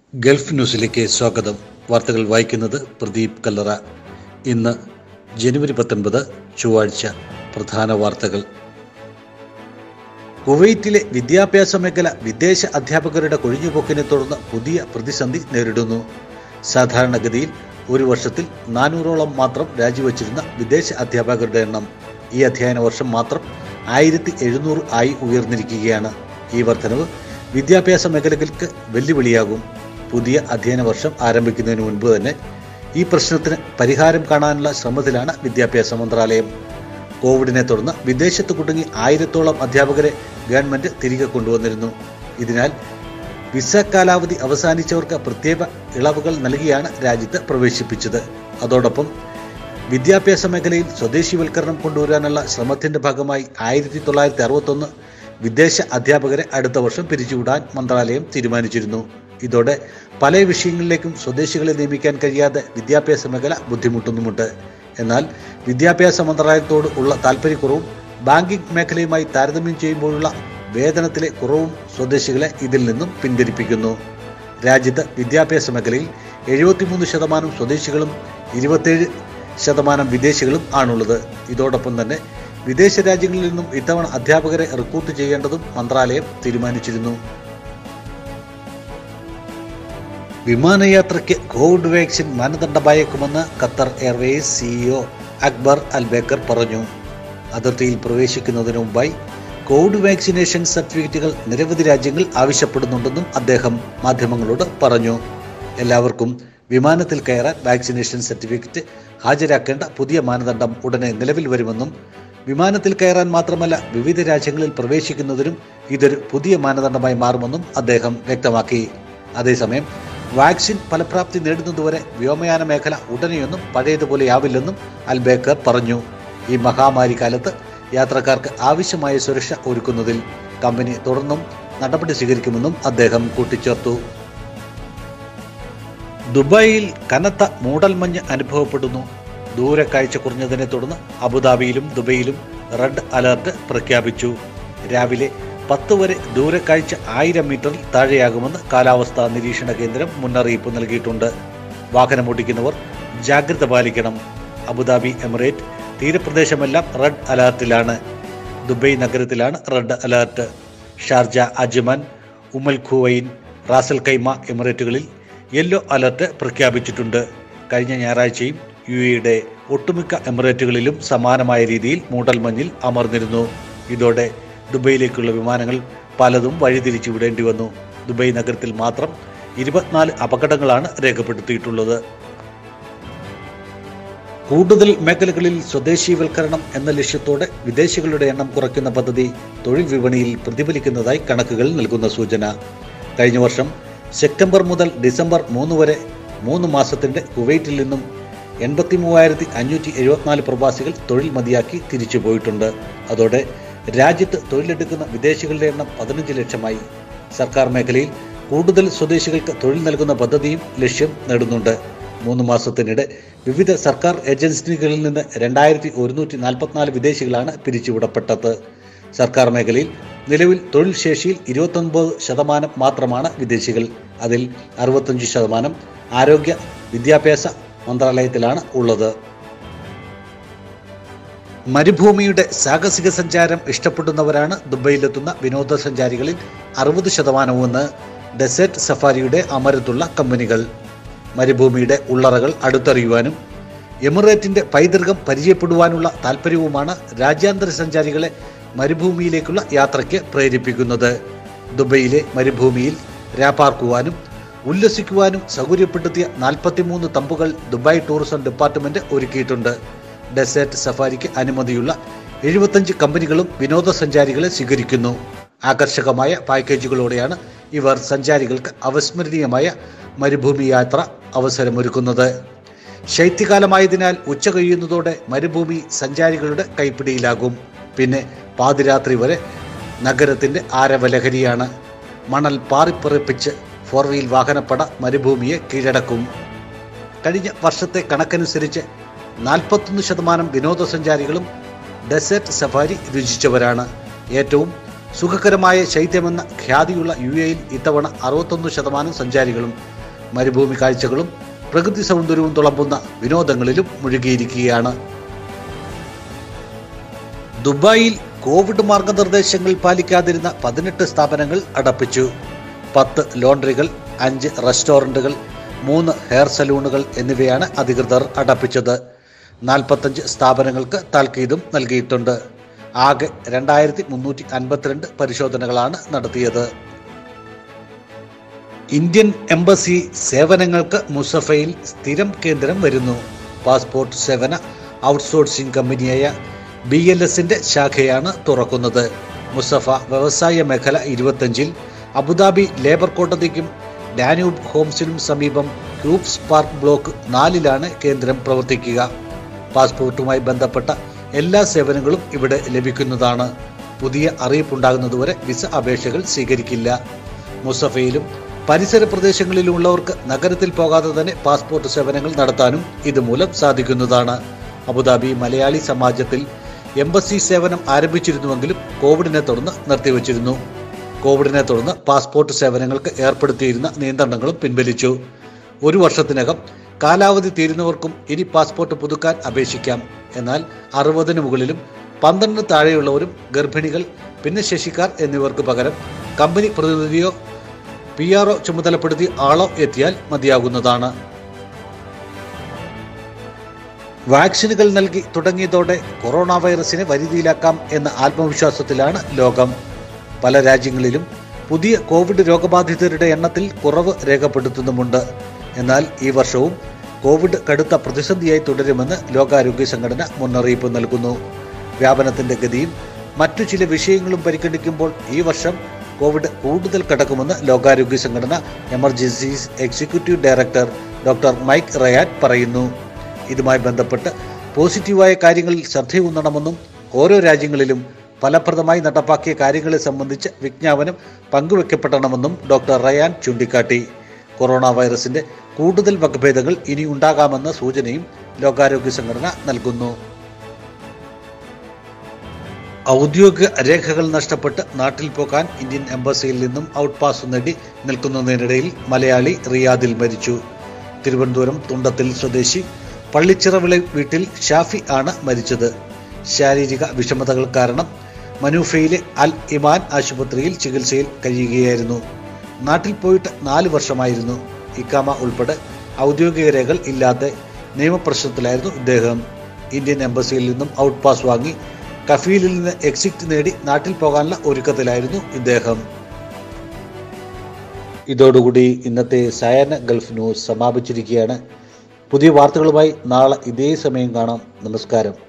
Gulf ന്യൂസിലേക്ക് സ്വാഗതം വാർത്തകൾ വായിക്കുന്നത് പ്രദീപ് കല്ലറ ഇന്ന് ജനുവരി പത്തൊൻപത് ചൊവ്വാഴ്ച പ്രധാന വാർത്തകൾ കുവൈറ്റിലെ വിദ്യാഭ്യാസ മേഖല വിദേശ അധ്യാപകരുടെ കൊഴിഞ്ഞുപോക്കിനെ തുടർന്ന് പുതിയ പ്രതിസന്ധി നേരിടുന്നു സാധാരണഗതിയിൽ ഒരു വർഷത്തിൽ നാനൂറോളം മാത്രം രാജിവച്ചിരുന്ന വിദേശ അധ്യാപകരുടെ എണ്ണം ഈ അധ്യയന വർഷം മാത്രം ആയിരത്തി എഴുന്നൂറ് ആയി ഉയർന്നിരിക്കുകയാണ് ഈ വർധനവ് വിദ്യാഭ്യാസ മേഖലകൾക്ക് വെല്ലുവിളിയാകും പുതിയ അധ്യയന വർഷം ആരംഭിക്കുന്നതിന് മുൻപ് തന്നെ ഈ പ്രശ്നത്തിന് പരിഹാരം കാണാനുള്ള ശ്രമത്തിലാണ് വിദ്യാഭ്യാസ മന്ത്രാലയം കോവിഡിനെ തുടർന്ന് വിദേശത്ത് കുടുങ്ങി ആയിരത്തോളം അധ്യാപകരെ ഗവൺമെന്റ് തിരികെ കൊണ്ടുവന്നിരുന്നു ഇതിനാൽ വിസ കാലാവധി അവസാനിച്ചവർക്ക് പ്രത്യേക ഇളവുകൾ നൽകിയാണ് രാജ്യത്ത് പ്രവേശിപ്പിച്ചത് അതോടൊപ്പം വിദ്യാഭ്യാസ മേഖലയിൽ സ്വദേശിവൽക്കരണം കൊണ്ടുവരാനുള്ള ശ്രമത്തിന്റെ ഭാഗമായി ആയിരത്തി തൊള്ളായിരത്തി അറുപത്തൊന്ന് വിദേശ അധ്യാപകരെ അടുത്ത വർഷം പിരിച്ചുവിടാൻ മന്ത്രാലയം തീരുമാനിച്ചിരുന്നു ഇതോടെ പല വിഷയങ്ങളിലേക്കും സ്വദേശികളെ നിയമിക്കാൻ കഴിയാതെ വിദ്യാഭ്യാസ മേഖല ബുദ്ധിമുട്ടുന്നുമുണ്ട് എന്നാൽ വിദ്യാഭ്യാസ മന്ത്രാലയത്തോട് ഉള്ള താല്പര്യക്കുറവും ബാങ്കിംഗ് മേഖലയുമായി താരതമ്യം ചെയ്യുമ്പോഴുള്ള വേതനത്തിലെ കുറവും സ്വദേശികളെ ഇതിൽ നിന്നും പിന്തിരിപ്പിക്കുന്നു രാജ്യത്ത് വിദ്യാഭ്യാസ മേഖലയിൽ എഴുപത്തിമൂന്ന് ശതമാനം സ്വദേശികളും ഇരുപത്തേഴ് ശതമാനം വിദേശികളും ആണുള്ളത് ഇതോടൊപ്പം തന്നെ വിദേശ രാജ്യങ്ങളിൽ നിന്നും ഇത്തവണ അധ്യാപകരെ റിക്രൂട്ട് ചെയ്യേണ്ടതും മന്ത്രാലയം തീരുമാനിച്ചിരുന്നു വിമാനയാത്രയ്ക്ക് കോവിഡ് വാക്സിൻ മാനദണ്ഡമായേക്കുമെന്ന് Qatar Airways CEO Akbar Al Baker പറഞ്ഞു അതിർത്തിയിൽ പ്രവേശിക്കുന്നതിന് മുമ്പായി കോവിഡ് വാക്സിനേഷൻ സർട്ടിഫിക്കറ്റുകൾ നിരവധി രാജ്യങ്ങൾ ആവശ്യപ്പെടുന്നുണ്ടെന്നും അദ്ദേഹം മാധ്യമങ്ങളോട് പറഞ്ഞു എല്ലാവർക്കും വിമാനത്തിൽ കയറാൻ വാക്സിനേഷൻ സർട്ടിഫിക്കറ്റ് ഹാജരാക്കേണ്ട പുതിയ മാനദണ്ഡം ഉടനെ നിലവിൽ വരുമെന്നും വിമാനത്തിൽ കയറാൻ മാത്രമല്ല വിവിധ രാജ്യങ്ങളിൽ പ്രവേശിക്കുന്നതിനും ഇതൊരു പുതിയ മാനദണ്ഡമായി മാറുമെന്നും അദ്ദേഹം വ്യക്തമാക്കി അതേസമയം വാക്സിൻ ഫലപ്രാപ്തി നേടുന്നതുവരെ വ്യോമയാന മേഖല ഉടനെയൊന്നും പഴയതുപോലെയാവില്ലെന്നും അൽബേക്കർ പറഞ്ഞു ഈ മഹാമാരി കാലത്ത് യാത്രക്കാർക്ക് ആവശ്യമായ സുരക്ഷ ഒരുക്കുന്നതിൽ കമ്പനി തുടർന്നും നടപടി സ്വീകരിക്കുമെന്നും അദ്ദേഹം കൂട്ടിച്ചേർത്തു ദുബായിൽ കനത്ത മൂടൽമഞ്ഞ് അനുഭവപ്പെടുന്നു ദൂരക്കാഴ്ച കുറഞ്ഞതിനെ തുടർന്ന് അബുദാബിയിലും ദുബൈയിലും റെഡ് അലർട്ട് പ്രഖ്യാപിച്ചു രാവിലെ പത്ത് വരെ ദൂരക്കാഴ്ച ആയിരം മീറ്ററിൽ താഴെയാകുമെന്ന് കാലാവസ്ഥാ നിരീക്ഷണ കേന്ദ്രം മുന്നറിയിപ്പ് നൽകിയിട്ടുണ്ട് വാഹനമോടിക്കുന്നവർ ജാഗ്രത പാലിക്കണം അബുദാബി എമിറേറ്റ് തീരപ്രദേശമെല്ലാം റെഡ് അലർട്ടിലാണ് ദുബൈ നഗരത്തിലാണ് red alert Sharjah Ajman Umm al Quwain Ras al Khaimah എമിറേറ്റുകളിൽ യെല്ലോ അലർട്ട് പ്രഖ്യാപിച്ചിട്ടുണ്ട് കഴിഞ്ഞ ഞായറാഴ്ചയും യു എയുടെ ഒട്ടുമിക്ക എമിറേറ്റുകളിലും സമാനമായ രീതിയിൽ മൂടൽമഞ്ഞിൽ അമർന്നിരുന്നു ഇതോടെ ദുബൈയിലേക്കുള്ള വിമാനങ്ങൾ പലതും വഴിതിരിച്ചു വിടേണ്ടി വന്നു ദുബൈ നഗരത്തിൽ മാത്രം ഇരുപത്തിനാല് അപകടങ്ങളാണ് രേഖപ്പെടുത്തിയിട്ടുള്ളത് കൂടുതൽ മേഖലകളിൽ സ്വദേശീവൽക്കരണം എന്ന ലക്ഷ്യത്തോടെ വിദേശികളുടെ എണ്ണം കുറയ്ക്കുന്ന പദ്ധതി തൊഴിൽ വിപണിയിൽ പ്രതിഫലിക്കുന്നതായി കണക്കുകൾ നൽകുന്ന സൂചന കഴിഞ്ഞ വർഷം സെപ്റ്റംബർ മുതൽ ഡിസംബർ മൂന്ന് വരെ മൂന്ന് മാസത്തിന്റെ കുവൈറ്റിൽ നിന്നും എൺപത്തി മൂവായിരത്തി അഞ്ഞൂറ്റി എഴുപത്തിനാല് പ്രവാസികൾ തൊഴിൽ മതിയാക്കി തിരിച്ചു പോയിട്ടുണ്ട് അതോടെ രാജ്യത്ത് തൊഴിലെടുക്കുന്ന വിദേശികളുടെ എണ്ണം പതിനഞ്ച് ലക്ഷമായി സർക്കാർ മേഖലയിൽ കൂടുതൽ സ്വദേശികൾക്ക് തൊഴിൽ നൽകുന്ന പദ്ധതിയും ലക്ഷ്യം നേടുന്നുണ്ട് മൂന്ന് മാസത്തിനിടെ വിവിധ സർക്കാർ ഏജൻസികളിൽ നിന്ന് രണ്ടായിരത്തി ഒരുന്നൂറ്റി നാൽപ്പത്തിനാല് വിദേശികളാണ് പിരിച്ചുവിടപ്പെട്ടത് സർക്കാർ മേഖലയിൽ നിലവിൽ തൊഴിൽ ശേഷിയിൽ ഇരുപത്തൊൻപത് ശതമാനം മാത്രമാണ് വിദേശികൾ അതിൽ അറുപത്തഞ്ച് ശതമാനം ആരോഗ്യ വിദ്യാഭ്യാസ മന്ത്രാലയത്തിലാണ് ഉള്ളത് മരുഭൂമിയുടെ സാഹസിക സഞ്ചാരം ഇഷ്ടപ്പെടുന്നവരാണ് ദുബൈയിലെത്തുന്ന വിനോദസഞ്ചാരികളിൽ അറുപത് ശതമാനവുമെന്ന് ഡെസേർട്ട് സഫാരിയുടെ അമരത്തുള്ള കമ്പനികൾ മരുഭൂമിയുടെ ഉള്ളറകൾ അടുത്തറിയുവാനും എമിറേറ്റിന്റെ പൈതൃകം പരിചയപ്പെടുവാനുള്ള താല്പര്യവുമാണ് രാജ്യാന്തര സഞ്ചാരികളെ മരുഭൂമിയിലേക്കുള്ള യാത്രയ്ക്ക് പ്രേരിപ്പിക്കുന്നത് ദുബൈയിലെ മരുഭൂമിയിൽ രാപ്പാർക്കുവാനും ഉല്ലസിക്കുവാനും സൗകര്യപ്പെടുത്തിയ നാൽപ്പത്തിമൂന്ന് തമ്പുകൾ ദുബായ് ടൂറിസം ഡിപ്പാർട്ട്മെന്റ് ഒരുക്കിയിട്ടുണ്ട് ഡെസേർട്ട് സഫാരിക്ക് അനുമതിയുള്ള എഴുപത്തഞ്ച് കമ്പനികളും വിനോദസഞ്ചാരികളെ സ്വീകരിക്കുന്നു ആകർഷകമായ പാക്കേജുകളോടെയാണ് ഇവർ സഞ്ചാരികൾക്ക് അവിസ്മരണീയമായ മരുഭൂമി യാത്ര അവസരമൊരുക്കുന്നത് ശൈത്യകാലമായതിനാൽ ഉച്ച കഴിയുന്നതോടെ മരുഭൂമി സഞ്ചാരികളുടെ കൈപ്പിടിയിലാകും പിന്നെ പാതിരാത്രി വരെ നഗരത്തിന്റെ ആരവലഹരിയാണ് മണൽ പാറിപ്പറിപ്പിച്ച് ഫോർ വീൽ വാഹനപ്പട മരുഭൂമിയെ കീഴടക്കും കഴിഞ്ഞ വർഷത്തെ കണക്കനുസരിച്ച് നാൽപ്പത്തൊന്ന് ശതമാനം വിനോദസഞ്ചാരികളും ഡെസേർട്ട് സഫാരി രുചിച്ചവരാണ് ഏറ്റവും സുഖകരമായ ശൈത്യമെന്ന ഖ്യാതിയുള്ള യു എയിൽ ഇത്തവണ അറുപത്തൊന്ന് ശതമാനം സഞ്ചാരികളും മരുഭൂമി കാഴ്ചകളും പ്രകൃതി സൗന്ദര്യവും തുളമ്പുന്ന വിനോദങ്ങളിലും മുഴുകിയിരിക്കുകയാണ് ദുബായിൽ കോവിഡ് മാർഗനിർദ്ദേശങ്ങൾ പാലിക്കാതിരുന്ന പതിനെട്ട് സ്ഥാപനങ്ങൾ അടപ്പിച്ചു പത്ത് ലോണ്ടറികൾ അഞ്ച് റെസ്റ്റോറൻറ്റുകൾ മൂന്ന് ഹെയർ സലൂണുകൾ എന്നിവയാണ് അധികൃതർ അടപ്പിച്ചത് നാൽപ്പത്തഞ്ച് സ്ഥാപനങ്ങൾക്ക് താൽക്കീതും നൽകിയിട്ടുണ്ട് ആകെ രണ്ടായിരത്തി മുന്നൂറ്റി അൻപത്തിരണ്ട് പരിശോധനകളാണ് നടത്തിയത് ഇന്ത്യൻ എംബസി സേവനങ്ങൾക്ക് മുസഫയിൽ സ്ഥിരം കേന്ദ്രം വരുന്നു പാസ്പോർട്ട് സേവന ഔട്ട്സോഴ്സിംഗ് കമ്പനിയായ ബി എൽ എസിന്റെ ശാഖയാണ് തുറക്കുന്നത് മുസഫ വ്യവസായ മേഖല ഇരുപത്തഞ്ചിൽ അബുദാബി ലേബർ കോടതിക്കും ഡാനൂബ് ഹോംസിനും സമീപം ക്യൂബ്സ് പാർക്ക് ബ്ലോക്ക് നാലിലാണ് കേന്ദ്രം പ്രവർത്തിക്കുക പാസ്പോർട്ടുമായി ബന്ധപ്പെട്ട എല്ലാ സേവനങ്ങളും ഇവിടെ ലഭിക്കുന്നതാണ് പുതിയ അറിയിപ്പുണ്ടാകുന്നതുവരെ വിസ അപേക്ഷകൾ സ്വീകരിക്കില്ല മുസഫയിലും പരിസര പ്രദേശങ്ങളിലുമുള്ളവർക്ക് നഗരത്തിൽ പോകാതെ തന്നെ പാസ്പോർട്ട് സേവനങ്ങൾ നടത്താനും ഇതുമൂലം സാധിക്കുന്നതാണ് അബുദാബി മലയാളി സമാജത്തിൽ എംബസി സേവനം ആരംഭിച്ചിരുന്നുവെങ്കിലും കോവിഡിനെ തുടർന്ന് നിർത്തിവച്ചിരുന്നു കോവിഡിനെ തുടർന്ന് പാസ്പോർട്ട് സേവനങ്ങൾക്ക് ഏർപ്പെടുത്തിയിരുന്ന നിയന്ത്രണങ്ങളും പിൻവലിച്ചു ഒരു വർഷത്തിനകം കാലാവധി തീരുന്നവർക്കും ഇനി പാസ്പോർട്ട് പുതുക്കാൻ അപേക്ഷിക്കാം എന്നാൽ അറുപതിന് മുകളിലും പന്ത്രണ്ടിന് താഴെയുള്ളവരും ഗർഭിണികൾ ഭിന്നശേഷിക്കാർ എന്നിവർക്ക് പകരം കമ്പനി പ്രതിനിധിയോ പി ആർഒ ചുമതലപ്പെടുത്തി ആളോ എത്തിയാൽ മതിയാകുന്നതാണ് വാക്സിനുകൾ നൽകി തുടങ്ങിയതോടെ കൊറോണ വൈറസിനെ വരുതിയിലാക്കാം എന്ന ആത്മവിശ്വാസത്തിലാണ് ലോകം പല രാജ്യങ്ങളിലും പുതിയ കോവിഡ് രോഗബാധിതരുടെ എണ്ണത്തിൽ കുറവ് രേഖപ്പെടുത്തുന്നുമുണ്ട് എന്നാൽ ഈ വർഷവും കോവിഡ് കടുത്ത പ്രതിസന്ധിയായി തുടരുമെന്ന് ലോകാരോഗ്യ സംഘടന മുന്നറിയിപ്പ് നൽകുന്നു വ്യാപനത്തിന്റെ ഗതിയും മറ്റു ചില വിഷയങ്ങളും പരിഗണിക്കുമ്പോൾ ഈ വർഷം കോവിഡ് കൂടുതൽ കടക്കുമെന്ന് ലോകാരോഗ്യ സംഘടന emergencies executive director doctor Mike Ryan പറയുന്നു ഇതുമായി ബന്ധപ്പെട്ട് പോസിറ്റീവായ കാര്യങ്ങളിൽ ശ്രദ്ധയൂന്നണമെന്നും ഓരോ രാജ്യങ്ങളിലും ഫലപ്രദമായി നടപ്പാക്കിയ കാര്യങ്ങളെ സംബന്ധിച്ച് വിജ്ഞാപനം പങ്കുവെക്കപ്പെടണമെന്നും ഡോക്ടർ റയാൻ ചൂണ്ടിക്കാട്ടി കൊറോണ വൈറസിന്റെ കൂടുതൽ വകഭേദങ്ങൾ ഇനി ഉണ്ടാകാമെന്ന സൂചനയും ലോകാരോഗ്യ സംഘടന നൽകുന്നു ഔദ്യോഗിക രേഖകൾ നഷ്ടപ്പെട്ട് നാട്ടിൽ പോകാൻ ഇന്ത്യൻ എംബസിയിൽ നിന്നും ഔട്ട് പാസ് നേടി നിൽക്കുന്നതിനിടയിൽ മലയാളി റിയാദിൽ മരിച്ചു തിരുവനന്തപുരം തുണ്ടത്തിൽ സ്വദേശി പള്ളിച്ചിറവിളി വീട്ടിൽ ഷാഫി ആണ് മരിച്ചത് ശാരീരിക വിഷമതകൾ കാരണം മനൂഫയിലെ അൽ ഇമാൻ ആശുപത്രിയിൽ ചികിത്സയിൽ കഴിയുകയായിരുന്നു നാട്ടിൽ പോയിട്ട് നാല് വർഷമായിരുന്നു ഇക്കാമ ഉൾപ്പെടെ ഔദ്യോഗിക രേഖകൾ ഇല്ലാത്ത നിയമപ്രശ്നത്തിലായിരുന്നു ഇദ്ദേഹം ഇന്ത്യൻ എംബസിയിൽ നിന്നും ഔട്ട് പാസ് വാങ്ങി കഫീലിൽ നിന്ന് എക്സിറ്റ് നേടി നാട്ടിൽ പോകാനുള്ള ഒരുക്കത്തിലായിരുന്നു ഇദ്ദേഹം ഇതോടുകൂടി ഇന്നത്തെ സായാഹ്ന ഗൾഫ് ന്യൂസ് സമാപിച്ചിരിക്കുകയാണ് പുതിയ വാർത്തകളുമായി നാളെ ഇതേ സമയം കാണാം നമസ്കാരം